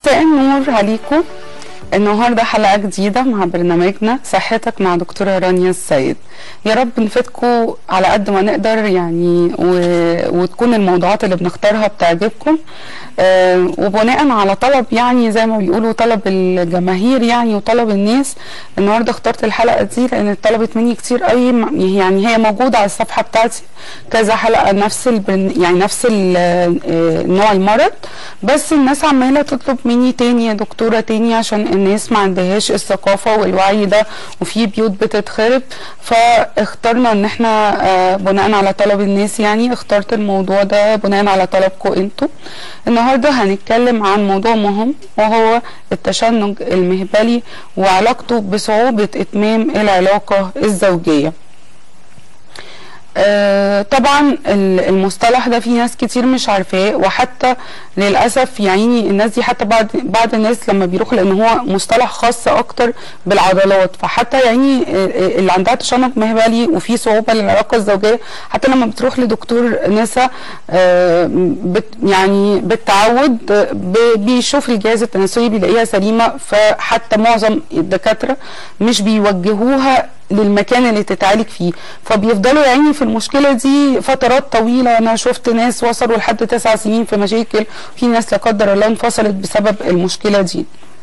مساء النور عليكم النهارده حلقه جديده مع برنامجنا صحتك مع دكتوره رانيا السيد يا رب نفيدكم على قد ما نقدر يعني و... وتكون الموضوعات اللي بنختارها بتعجبكم آه وبناء على طلب يعني زي ما بيقولوا طلب الجماهير يعني وطلب الناس النهارده اخترت الحلقه دي لان اتطلبت مني كتير قوي يعني هي موجوده على الصفحه بتاعتي كذا حلقه نفس البرن... يعني نفس ال... نوع المرض بس الناس عماله تطلب مني تاني يا دكتوره تاني عشان الناس ما عندهاش الثقافه والوعي ده وفي بيوت بتتخرب فاخترنا ان احنا آه بناء على طلب الناس يعني اخترت الموضوع ده بناء على طلبكم انتوا النهارده هنتكلم عن موضوع مهم وهو التشنج المهبلي وعلاقته بصعوبه اتمام العلاقه الزوجيه آه طبعا المصطلح ده في ناس كتير مش عارفاه وحتى للاسف يعني الناس دي حتى بعض بعض الناس لما بيروحوا لان هو مصطلح خاص اكتر بالعضلات فحتى يعني اللي عندها تشنج مهبلي وفي صعوبه للعلاقه الزوجيه حتى لما بتروح لدكتور نسا آه بت يعني بالتعود بيشوف الجهاز التناسلي بيلاقيها سليمه فحتى معظم الدكاتره مش بيوجهوها للمكان اللي تتعالج فيه فبيفضلوا يعني في المشكله دي فترات طويله انا شفت ناس وصلوا لحد تسع سنين في مشاكل في ناس لا قدر الله انفصلت بسبب المشكله دي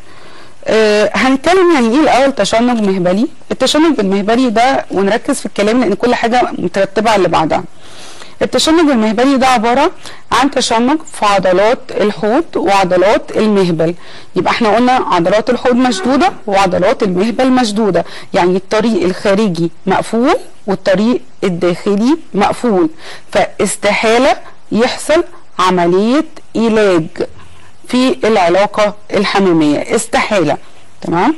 آه هنتكلم يعني ايه الاول تشنج مهبلي التشنج المهبلي ده ونركز في الكلام لان كل حاجه مترتبه على اللي بعدها التشنج المهبلي ده عبارة عن تشنج في عضلات الحوض وعضلات المهبل يبقى احنا قلنا عضلات الحوض مشدودة وعضلات المهبل مشدودة يعني الطريق الخارجي مقفول والطريق الداخلي مقفول فاستحالة يحصل عملية علاج في العلاقة الحميمية استحالة تمام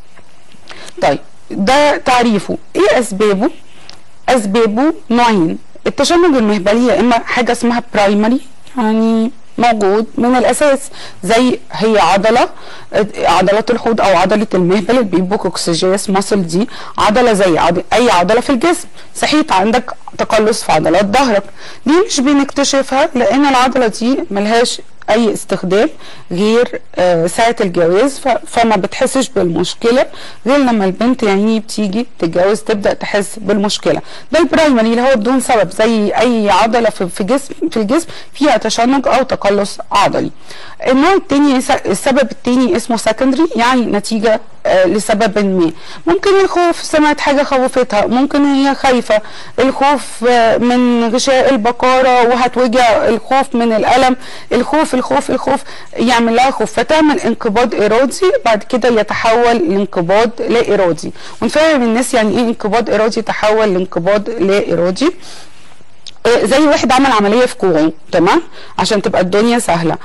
طيب ده تعريفه ايه اسبابه اسبابه نوعين التشنج المهبلي يا اما حاجه اسمها برايمري يعني موجود من الاساس زي هي عضله عضلات الحوض او عضله المهبل البيبوكوكسجيس ماسل دي عضله زي عضل اي عضله في الجسم صحيت عندك تقلص في عضلات ظهرك ليه مش بنكتشفها لان العضله دي ملهاش اي استخدام غير آه ساعه الجواز فما بتحسش بالمشكله غير لما البنت يعني بتيجي تتجوز تبدا تحس بالمشكله ده البرايمري اللي هو بدون سبب زي اي عضله في جسم في الجسم فيها تشنج او تقلص عضلي النوع الثاني السبب الثاني اسمه سكندري يعني نتيجه آه لسبب ما ممكن الخوف سمعت حاجه خوفتها ممكن هي خايفه الخوف آه من غشاء البقاره وهتوجع الخوف من الالم الخوف الخوف الخوف يعمل لها خوف فتعمل انقباض ارادي بعد كده يتحول لانقباض لا ارادي ونفهم الناس يعني ايه انقباض ارادي يتحول لانقباض لا ارادي زي واحد عمل عمليه في كوعه تمام عشان تبقى الدنيا سهله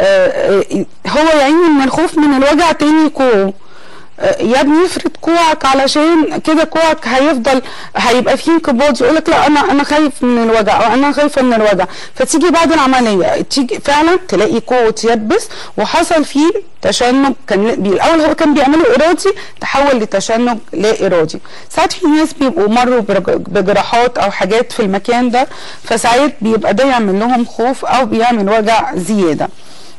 هو يعني من الخوف من الوجع تاني كوعه يا ابني افرد كوعك علشان كده كوعك هيفضل هيبقى فيه انقباض يقول لك لا انا انا خايف من الوجع او انا خايفه من الوجع فتيجي بعد العمليه تيجي فعلا تلاقي كوعه يتيبس وحصل فيه تشنج كان الاول هو كان بيعمله ارادي تحول لتشنج لا ارادي ساعات في ناس بيبقوا مروا بجراحات او حاجات في المكان ده فساعات بيبقى ده يعمل لهم خوف او بيعمل وجع زياده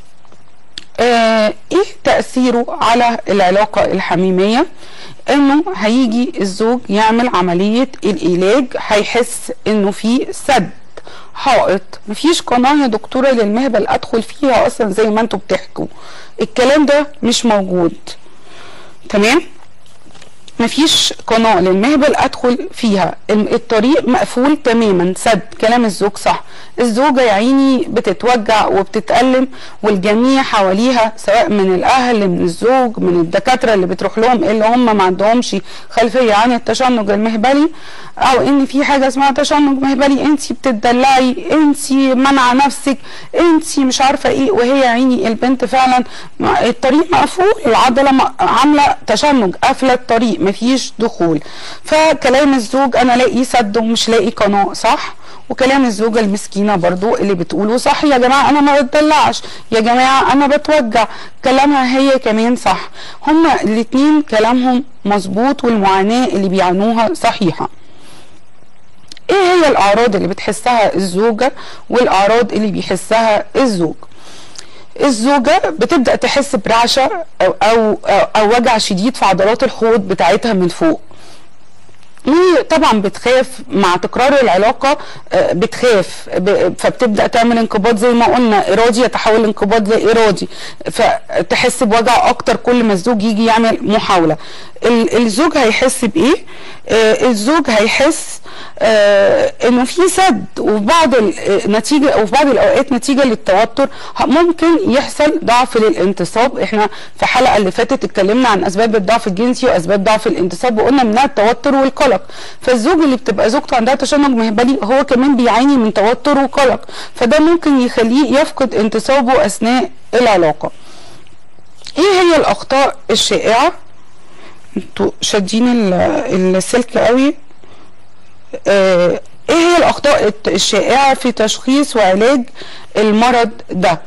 آه ايه تأثيره على العلاقة الحميمية انه هيجي الزوج يعمل عملية العلاج هيحس انه في سد حائط مفيش قناة يا دكتورة للمهبل ادخل فيها اصلا زي ما انتوا بتحكوا الكلام ده مش موجود تمام مفيش قناة للمهبل ادخل فيها الطريق مقفول تماما سد كلام الزوج صح الزوجة يا عيني بتتوجع وبتتألم والجميع حواليها سواء من الاهل من الزوج من الدكاترة اللي بتروح لهم اللي هم ما عندهمش خلفية عن التشنج المهبلي او ان في حاجة اسمها تشنج مهبلي انت بتدلعي انت منع نفسك انت مش عارفة ايه وهي يا عيني البنت فعلا الطريق مقفول العضلة عاملة تشنج قافلة الطريق مفيش دخول فكلام الزوج انا لاقي سد ومش لاقي قناة صح وكلام الزوجة المسكينة برضو اللي بتقوله صح يا جماعة أنا ما بتدلعش يا جماعة أنا بتوجع كلامها هي كمان صح هما الاتنين كلامهم مظبوط والمعاناة اللي بيعانوها صحيحة ايه هي الاعراض اللي بتحسها الزوجة والاعراض اللي بيحسها الزوج الزوجة بتبدأ تحس برعشة أو, أو, أو, أو وجع شديد في عضلات الحوض بتاعتها من فوق وطبعا بتخاف مع تكرار العلاقة آه، بتخاف ب- فبتبدأ تعمل انقباض زي ما قلنا إرادي يتحول انقباض لإرادي فتحس بوجع أكتر كل ما الزوج يجي يعمل محاولة ال- الزوج هيحس بإيه؟ آه، الزوج هيحس آه، انه في سد وفي بعض النتيجه وفي بعض الاوقات نتيجه للتوتر ه- ممكن يحصل ضعف للانتصاب احنا في الحلقه اللي فاتت اتكلمنا عن اسباب الضعف الجنسي واسباب ضعف الانتصاب وقلنا منها التوتر والقلق فالزوج اللي بتبقى زوجته عندها تشنج مهبلي هو كمان بيعاني من توتر وقلق فده ممكن يخليه يفقد انتصابه اثناء العلاقه ايه هي الاخطاء الشائعه انتوا شادين ال- السلك قوي آه، ايه هي الاخطاء الت- الشائعه في تشخيص وعلاج المرض ده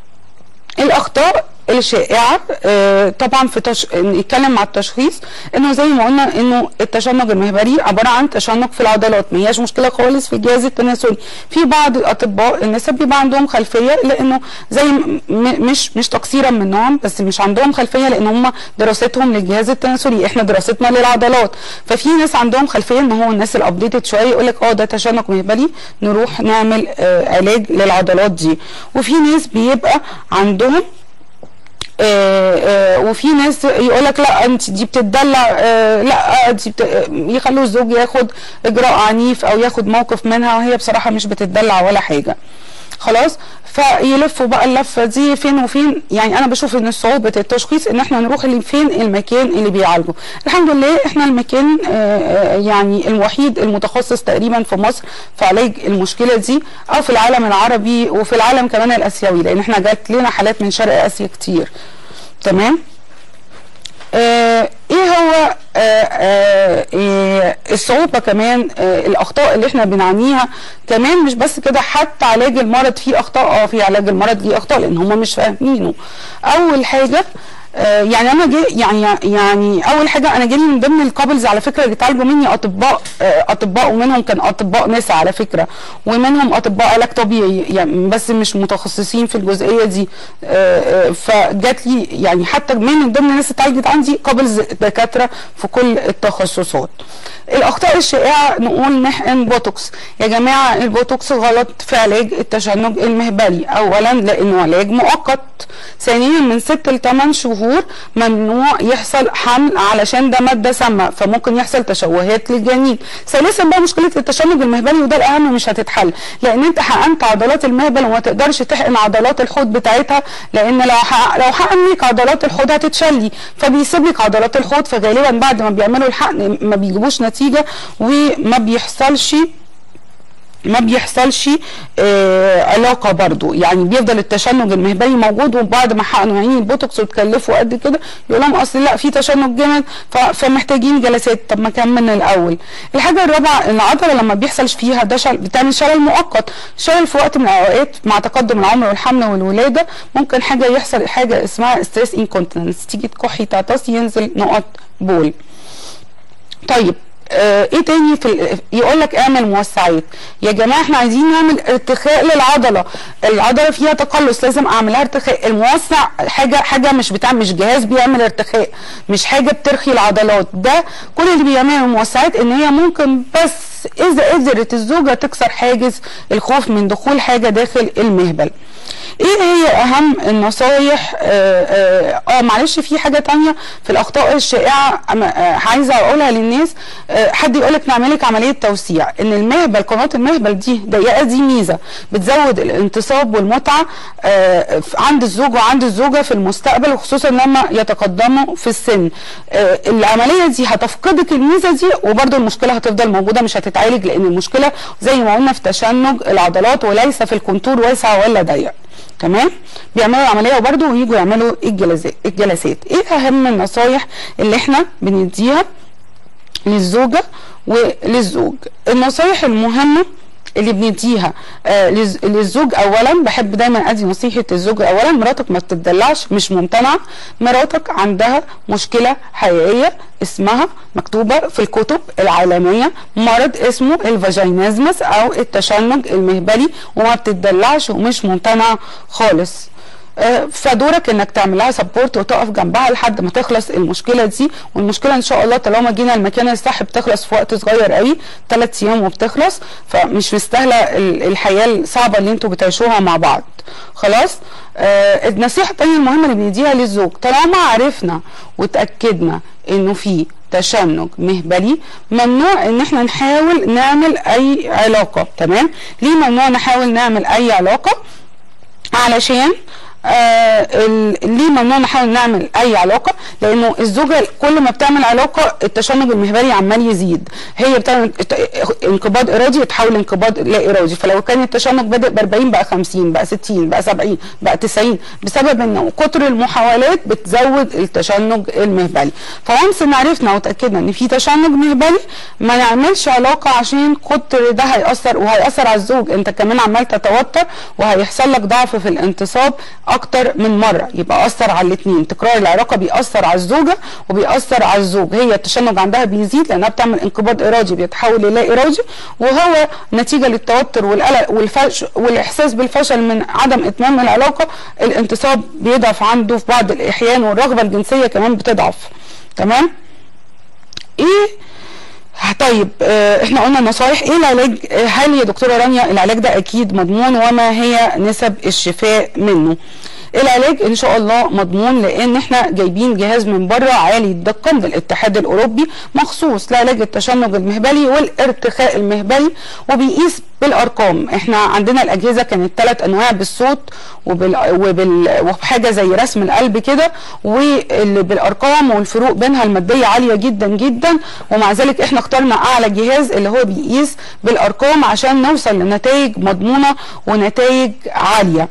الاخطاء الشائعه آه، طبعا في تش... نتكلم مع التشخيص انه زي ما قلنا انه التشنج المهبلي عباره عن تشنج في العضلات ما هياش مشكله خالص في الجهاز التناسلي في بعض الاطباء النساء بيبقى عندهم خلفيه لانه زي م... م- مش مش تقصيرا منهم بس مش عندهم خلفيه لان هم دراستهم للجهاز التناسلي احنا دراستنا للعضلات ففي ناس عندهم خلفيه ان هو الناس الابديتد شويه يقول لك اه ده تشنج مهبلي نروح نعمل آه علاج للعضلات دي وفي ناس بيبقى عندهم آه، آه، وفي ناس يقول لك لا انت دي بتدلع آه، لا دي بت... يخلوا الزوج ياخد اجراء عنيف او ياخد موقف منها وهي بصراحه مش بتدلع ولا حاجه خلاص فيلفوا بقى اللفه دي فين وفين يعني انا بشوف ان صعوبه التشخيص ان احنا نروح اللي فين المكان اللي بيعالجه الحمد لله احنا المكان آه، آه، يعني الوحيد المتخصص تقريبا في مصر في علاج المشكله دي او في العالم العربي وفي العالم كمان الاسيوي لان احنا جات لنا حالات من شرق اسيا كتير تمام آه ايه هو آه آه آه الصعوبه كمان آه الاخطاء اللي احنا بنعانيها كمان مش بس كده حتى علاج المرض فيه اخطاء اه في علاج المرض ليه اخطاء لان هم مش فاهمينه اول حاجه آه يعني انا جي يعني يعني اول حاجه انا جالي من ضمن الكابلز على فكره اللي اتعالجوا مني اطباء آه اطباء ومنهم كان اطباء نساء على فكره ومنهم اطباء علاج طبيعي يعني بس مش متخصصين في الجزئيه دي آه آه فجات لي يعني حتى من ضمن الناس اللي اتعالجت عندي كابلز دكاتره في كل التخصصات الاخطاء الشائعه نقول نحقن بوتوكس يا جماعه البوتوكس غلط في علاج التشنج المهبلي اولا لانه علاج مؤقت ثانيا من 6 ل 8 شهور ممنوع يحصل حمل علشان ده ماده سامه فممكن يحصل تشوهات للجنين ثالثا بقى مشكله التشنج المهبلي وده الاهم مش هتتحل لان انت حقنت عضلات المهبل وما تقدرش تحقن عضلات الحوض بتاعتها لان لو حق لو حقن لك عضلات الحوض هتتشلي فبيسيب لك عضلات الحوض فغالبا بعد ما بيعملوا الحقن ما بيجيبوش نتيجه وما بيحصلش ما بيحصلش آه علاقه برضو يعني بيفضل التشنج المهبلي موجود وبعد ما حقنوا عينين البوتوكس وتكلفوا قد كده يقول لهم اصل لا في تشنج جامد ف- فمحتاجين جلسات طب ما كان من الاول الحاجه الرابعه العضله لما بيحصل فيها ده شل بتعمل شلل مؤقت شلل في وقت من الاوقات مع تقدم العمر والحمل والولاده ممكن حاجه يحصل حاجه اسمها ستريس انكونتيننس تيجي تكحي تعطسي ينزل نقط بول طيب آه ايه تاني في ال- يقول لك اعمل موسعات يا جماعه احنا عايزين نعمل ارتخاء للعضله العضله فيها تقلص لازم اعملها ارتخاء الموسع حاجه حاجه مش بتاع مش جهاز بيعمل ارتخاء مش حاجه بترخي العضلات ده كل اللي بيعمله الموسعات ان هي ممكن بس اذا قدرت الزوجه تكسر حاجز الخوف من دخول حاجه داخل المهبل ايه هي اهم النصايح آه, آه, اه معلش في حاجه تانية في الاخطاء الشائعه أما- آه عايزه اقولها للناس آه حد يقول لك نعمل لك عمليه توسيع ان المهبل قناه المهبل دي ضيقه دي ميزه بتزود الانتصاب والمتعه آه ف- عند الزوج وعند الزوجه في المستقبل وخصوصا لما يتقدموا في السن آه العمليه دي هتفقدك الميزه دي وبرده المشكله هتفضل موجوده مش هتتعالج لان المشكله زي ما قلنا في تشنج العضلات وليس في الكونتور واسع ولا ضيق تمام بيعملوا العمليه وبرده ويجوا يعملوا الجلسات الجلسات ايه اهم النصايح اللي احنا بنديها للزوجه وللزوج النصايح المهمه اللي بنديها آه للز- للزوج اولا بحب دايما ادي نصيحه الزوج اولا مراتك ما بتدلعش مش ممتنعه مراتك عندها مشكله حقيقيه اسمها مكتوبه في الكتب العالميه مرض اسمه الفاجينازمس او التشنج المهبلي وما بتدلعش ومش ممتنعه خالص آه، فدورك انك تعمل لها سبورت وتقف جنبها لحد ما تخلص المشكله دي والمشكله ان شاء الله طالما جينا المكان الصح بتخلص في وقت صغير قوي ثلاث ايام وبتخلص فمش مستاهله ال- الحياه الصعبه اللي انتوا بتعيشوها مع بعض خلاص آه النصيحه الثانيه المهمه اللي بنديها للزوج طالما عرفنا وتاكدنا انه في تشنج مهبلي ممنوع ان احنا نحاول نعمل اي علاقه تمام ليه ممنوع نحاول نعمل اي علاقه علشان آه ال- ليه ممنوع نحاول نعمل اي علاقه لانه الزوجه كل ما بتعمل علاقه التشنج المهبلي عمال يزيد هي بتعمل ات- انقباض ارادي يتحول لانقباض لا ارادي فلو كان التشنج بادئ ب 40 بقى 50 بقى 60 بقى 70 بقى 90 بسبب ان كتر المحاولات بتزود التشنج المهبلي فونس ان عرفنا وتاكدنا ان في تشنج مهبلي ما نعملش علاقه عشان كتر ده هياثر وهياثر على الزوج انت كمان عمال تتوتر وهيحصل لك ضعف في الانتصاب اكتر من مره يبقى اثر على الاثنين تكرار العلاقه بيأثر على الزوجه وبيأثر على الزوج هي التشنج عندها بيزيد لانها بتعمل انقباض ارادي بيتحول للا ارادي وهو نتيجه للتوتر والقلق والفش والاحساس بالفشل من عدم اتمام العلاقه الانتصاب بيضعف عنده في بعض الاحيان والرغبه الجنسيه كمان بتضعف تمام ايه طيب آه، احنا قلنا نصايح ايه العلاج آه، هل يا دكتوره رانيا العلاج ده اكيد مضمون وما هي نسب الشفاء منه العلاج ان شاء الله مضمون لان احنا جايبين جهاز من بره عالي الدقه من الاتحاد الاوروبي مخصوص لعلاج التشنج المهبلي والارتخاء المهبلي وبيقيس بالارقام احنا عندنا الاجهزه كانت ثلاث انواع بالصوت وبال... وبال... وبحاجه زي رسم القلب كده واللي بالارقام والفروق بينها الماديه عاليه جدا جدا ومع ذلك احنا اخترنا اعلى جهاز اللي هو بيقيس بالارقام عشان نوصل لنتائج مضمونه ونتائج عاليه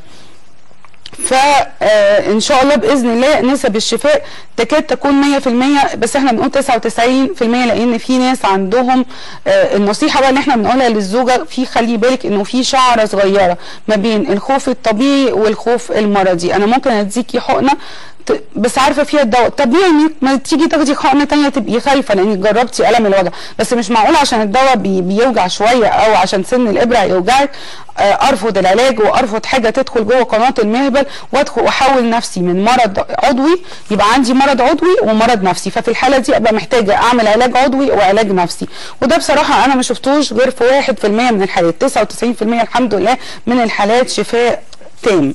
فان شاء الله باذن الله نسب الشفاء تكاد تكون 100% بس احنا بنقول 99% لان في ناس عندهم آه، النصيحه بقى اللي احنا بنقولها للزوجه في خلي بالك انه في شعره صغيره ما بين الخوف الطبيعي والخوف المرضي انا ممكن اديكي حقنه ت- بس عارفه فيها الدواء طبيعي انك ما تيجي تاخدي حقنه تانية تبقي خايفه لانك جربتي الم الوجع بس مش معقول عشان الدواء بي بيوجع شويه او عشان سن الابره هيوجعك آه، ارفض العلاج وارفض حاجه تدخل جوه قناه المهبل وادخل واحول نفسي من مرض عضوي يبقى عندي مرض عضوي ومرض نفسي ففي الحاله دي ابقى محتاجه اعمل علاج عضوي وعلاج نفسي وده بصراحه انا ما شفتوش غير في 1% من الحالات 99% الحمد لله من الحالات شفاء تام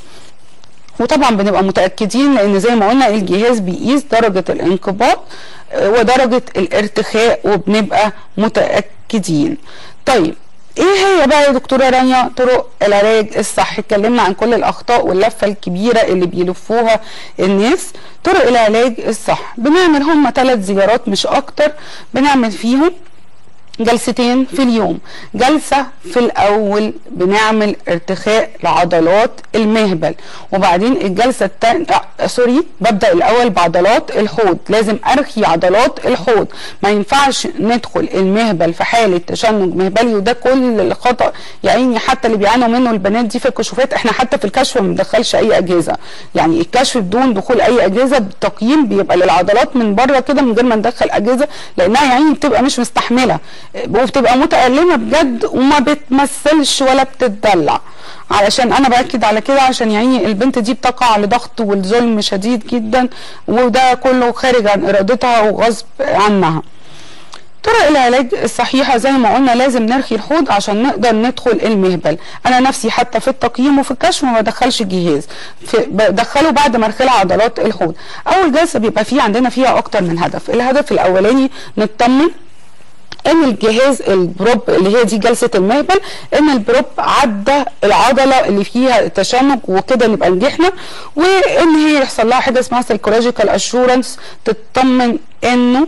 وطبعا بنبقى متاكدين لان زي ما قلنا الجهاز بيقيس درجه الانقباض آه، ودرجه الارتخاء وبنبقى متاكدين طيب ايه هي بقى يا دكتوره رانيا طرق العلاج الصح اتكلمنا عن كل الاخطاء واللفه الكبيره اللي بيلفوها الناس طرق العلاج الصح بنعمل هم ثلاث زيارات مش اكتر بنعمل فيهم جلستين في اليوم جلسة في الأول بنعمل ارتخاء لعضلات المهبل وبعدين الجلسة التانية آه سوري ببدأ الأول بعضلات الحوض لازم أرخي عضلات الحوض ما ينفعش ندخل المهبل في حالة تشنج مهبلي وده كل الخطأ يا عيني حتى اللي بيعانوا منه البنات دي في الكشوفات احنا حتى في الكشف ما بندخلش أي أجهزة يعني الكشف بدون دخول أي أجهزة بالتقييم بيبقى للعضلات من بره كده من غير ما ندخل أجهزة لأنها يا عيني بتبقى مش مستحملة وبتبقى متألمة بجد وما بتمثلش ولا بتتدلع علشان انا باكد على كده عشان يعني البنت دي بتقع لضغط والظلم شديد جدا وده كله خارج عن ارادتها وغصب عنها طرق العلاج الصحيحة زي ما قلنا لازم نرخي الحوض عشان نقدر ندخل المهبل أنا نفسي حتى في التقييم وفي الكشف ما بدخلش جهاز في بدخله بعد ما ارخي عضلات الحوض أول جلسة بيبقى فيه عندنا فيها أكتر من هدف الهدف الأولاني نطمن ان الجهاز البروب اللي هي دي جلسه المهبل ان البروب عدى العضله اللي فيها تشنج وكده نبقى نجحنا وان هي يحصل لها حاجه اسمها سايكولوجيكال اشورنس تطمن انه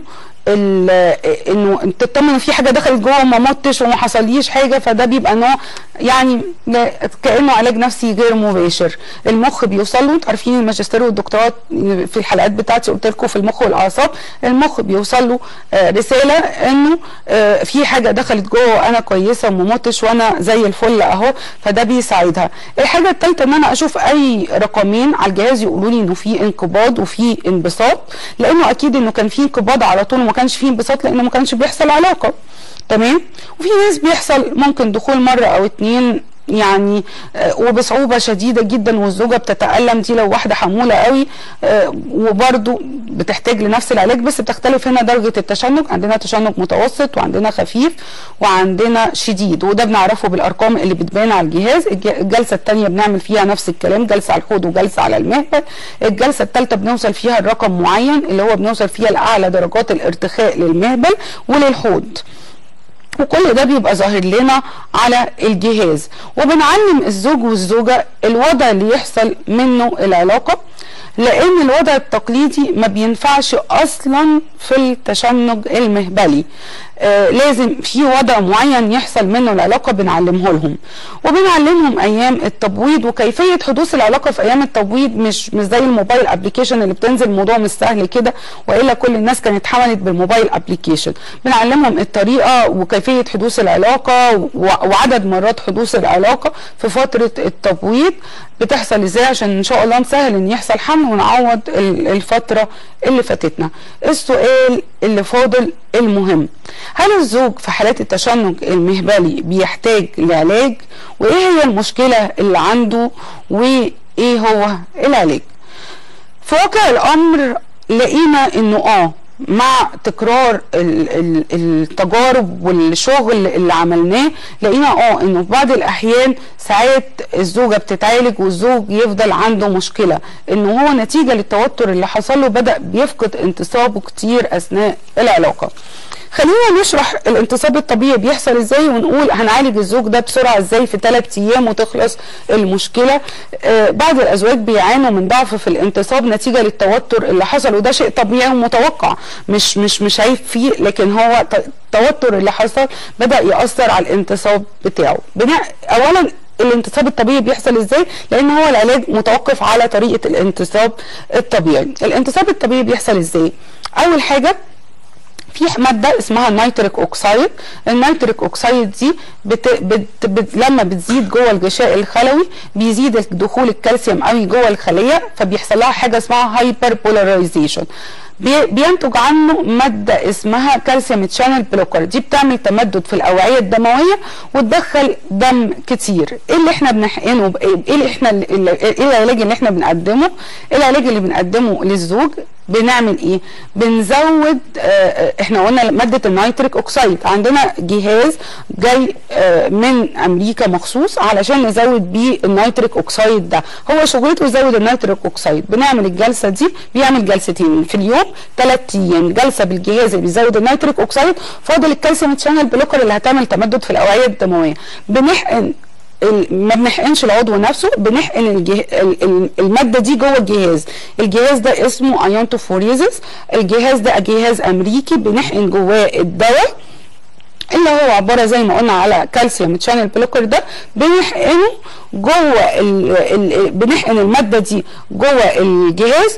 انه تطمن ان في حاجه دخلت جوه وما متش وما حصليش حاجه فده بيبقى نوع يعني كانه علاج نفسي غير مباشر المخ بيوصل له انتوا عارفين الماجستير والدكتوراه في الحلقات بتاعتي قلت لكم في المخ والاعصاب المخ بيوصل له رساله انه في حاجه دخلت جوه وانا كويسه وما متش وانا زي الفل اهو فده بيساعدها الحاجه الثالثه ان انا اشوف اي رقمين على الجهاز يقولوا لي انه في انقباض وفي انبساط لانه اكيد انه كان في انقباض على طول وما كانش فيه انبساط لانه ما كانش بيحصل علاقه تمام وفي ناس بيحصل ممكن دخول مره او اتنين يعني آه، وبصعوبه شديده جدا والزوجه بتتالم دي لو واحده حموله قوي آه، وبرده بتحتاج لنفس العلاج بس بتختلف هنا درجه التشنج عندنا تشنج متوسط وعندنا خفيف وعندنا شديد وده بنعرفه بالارقام اللي بتبان على الجهاز الج- الجلسه الثانيه بنعمل فيها نفس الكلام جلسه على الحوض وجلسه على المهبل الجلسه الثالثه بنوصل فيها لرقم معين اللي هو بنوصل فيها لاعلى درجات الارتخاء للمهبل وللحوض وكل ده بيبقى ظاهر لنا على الجهاز وبنعلم الزوج والزوجة الوضع اللي يحصل منه العلاقة لان الوضع التقليدي ما بينفعش اصلا في التشنج المهبلي آه لازم في وضع معين يحصل منه العلاقه بنعلمه لهم وبنعلمهم ايام التبويض وكيفيه حدوث العلاقه في ايام التبويض مش مش زي الموبايل ابلكيشن اللي بتنزل الموضوع مش سهل كده والا كل الناس كانت حملت بالموبايل ابلكيشن بنعلمهم الطريقه وكيفيه حدوث العلاقه و- وعدد مرات حدوث العلاقه في فتره التبويض بتحصل ازاي عشان ان شاء الله نسهل ان يحصل حمل ونعوض ال- الفتره اللي فاتتنا السؤال اللي فاضل المهم هل الزوج في حالات التشنج المهبلي بيحتاج لعلاج وايه هي المشكله اللي عنده وايه هو العلاج في واقع الامر لقينا انه اه مع تكرار ال- ال- التجارب والشغل اللي عملناه لقينا اه انه في بعض الاحيان ساعات الزوجه بتتعالج والزوج يفضل عنده مشكله انه هو نتيجه للتوتر اللي حصل له بدا بيفقد انتصابه كتير اثناء العلاقه خلينا نشرح الانتصاب الطبيعي بيحصل ازاي ونقول هنعالج الزوج ده بسرعه ازاي في ثلاث ايام وتخلص المشكله آه بعض الازواج بيعانوا من ضعف في الانتصاب نتيجه للتوتر اللي حصل وده شيء طبيعي ومتوقع مش مش مش عيب فيه لكن هو ت- التوتر اللي حصل بدا ياثر على الانتصاب بتاعه بناء اولا الانتصاب الطبيعي بيحصل ازاي لان هو العلاج متوقف على طريقه الانتصاب الطبيعي الانتصاب الطبيعي بيحصل ازاي اول حاجه في ماده اسمها النيتريك اوكسايد النيتريك اوكسايد دي بت... بت... بت... لما بتزيد جوه الغشاء الخلوي بيزيد دخول الكالسيوم قوي جوه الخليه فبيحصل لها حاجه اسمها هايبر بولاريزيشن بي... بينتج عنه ماده اسمها كالسيوم تشانل بلوكر دي بتعمل تمدد في الاوعيه الدمويه وتدخل دم كتير ايه اللي احنا بنحقنه ب- ايه اللي احنا اللي... ايه العلاج اللي احنا بنقدمه العلاج اللي بنقدمه للزوج بنعمل ايه بنزود آه، احنا قلنا ماده النيتريك اوكسيد عندنا جهاز جاي آه، من امريكا مخصوص علشان نزود بيه النيتريك اوكسيد ده هو شغلته يزود النيتريك اوكسيد بنعمل الجلسه دي بيعمل جلستين في اليوم ثلاث ايام جلسه بالجهاز اللي بيزود النيتريك اوكسيد فاضل الكالسيوم تشانل بلوكر اللي هتعمل تمدد في الاوعيه الدمويه بنحقن ال- ما بنحقنش العضو نفسه بنحقن الجه... ال- ال- الماده دي جوه الجهاز الجهاز ده اسمه ايونتوفوريزس الجهاز ده جهاز امريكي بنحقن جواه الدواء اللي هو عباره زي ما قلنا على كالسيوم تشانل بلوكر ده بنحقنه جوه ال ال بنحقن الماده دي جوه الجهاز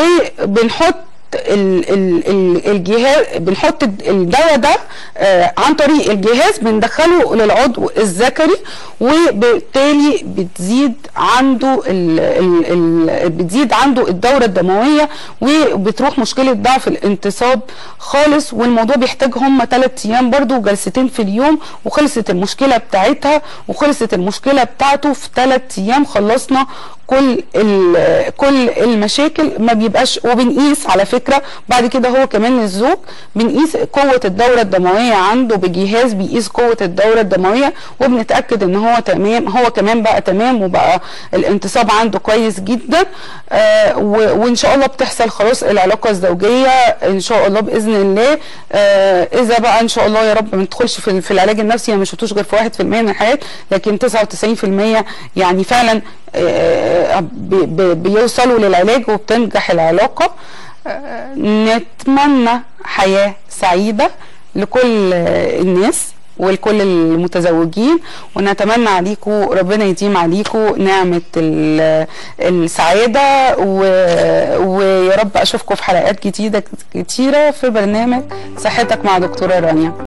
وبنحط ال ال ال الجهاز بنحط الدواء ده آه عن طريق الجهاز بندخله للعضو الذكري وبالتالي بتزيد عنده ال ال ال بتزيد عنده الدوره الدمويه وبتروح مشكله ضعف الانتصاب خالص والموضوع بيحتاج هم ثلاث ايام برضو وجلستين في اليوم وخلصت المشكله بتاعتها وخلصت المشكله بتاعته في ثلاث ايام خلصنا كل ال- كل المشاكل ما بيبقاش وبنقيس على فكره بعد كده هو كمان الزوج بنقيس قوه الدوره الدمويه عنده بجهاز بيقيس قوه الدوره الدمويه وبنتاكد ان هو تمام هو كمان بقى تمام وبقى الانتصاب عنده كويس جدا آه و- وان شاء الله بتحصل خلاص العلاقه الزوجيه ان شاء الله باذن الله آه اذا بقى ان شاء الله يا رب ما ندخلش في, في العلاج النفسي يعني ما شفتوش غير في 1% من الحالات لكن 99% يعني فعلا آه، بي- بي- بيوصلوا للعلاج وبتنجح العلاقة آه، نتمنى حياة سعيدة لكل آه، الناس ولكل المتزوجين ونتمنى عليكم ربنا يديم عليكم نعمة ال- السعادة و- ويا رب أشوفكم في حلقات جديدة كتيرة في برنامج صحتك مع دكتورة رانيا